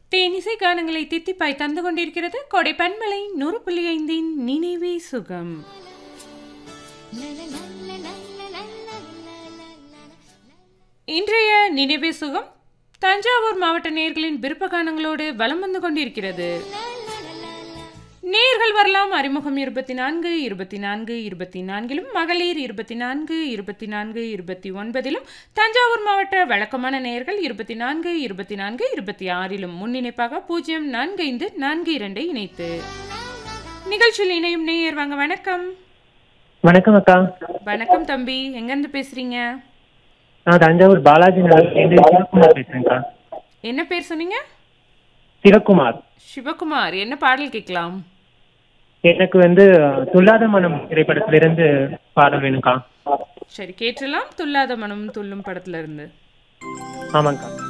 தேனிசை கானங்களை தித்திப்பாய் தந்து கொண்டிருக்கிறது கொடை பன்மலை நூறு புள்ளி ஐந்தின் நினைவே சுகம் இன்றைய நினைவே சுகம் தஞ்சாவூர் மாவட்ட நேர்களின் விருப்ப கானங்களோடு வலம் வந்து கொண்டிருக்கிறது நேர்கள் வரலாம் அறிமுகம் இருபத்தி நான்கு இருபத்தி நான்கு இருபத்தி நான்கிலும் மகளிர் இருபத்தி நான்கு இருபத்தி நான்கு இருபத்தி ஒன்பதிலும் தஞ்சாவூர் மாவட்ட வழக்கமான நேர்கள் இருபத்தி நான்கு இருபத்தி நான்கு இருபத்தி ஆறிலும் முன்னிணைப்பாக பூஜ்ஜியம் நான்கு ஐந்து நான்கு இரண்டை இணைத்து நிகழ்ச்சியில் இணையும் நேயர் வாங்க வணக்கம் வணக்கம் அக்கா வணக்கம் தம்பி எங்கேருந்து பேசுறீங்க நான் தஞ்சாவூர் பாலாஜி நகர்லேருந்து சிவகுமார் பேசுறேன்க்கா என்ன பேர் சொன்னீங்க சிவகுமார் சிவகுமார் என்ன பாடல் கேட்கலாம் எனக்கு வந்து துல்லாத மனம் திரைப்படத்திலிருந்து பாடல் வேணும்க்கா சரி கேட்டலாம் துல்லாத மனம் துள்ளும் படத்துல இருந்து ஆமாங்க்கா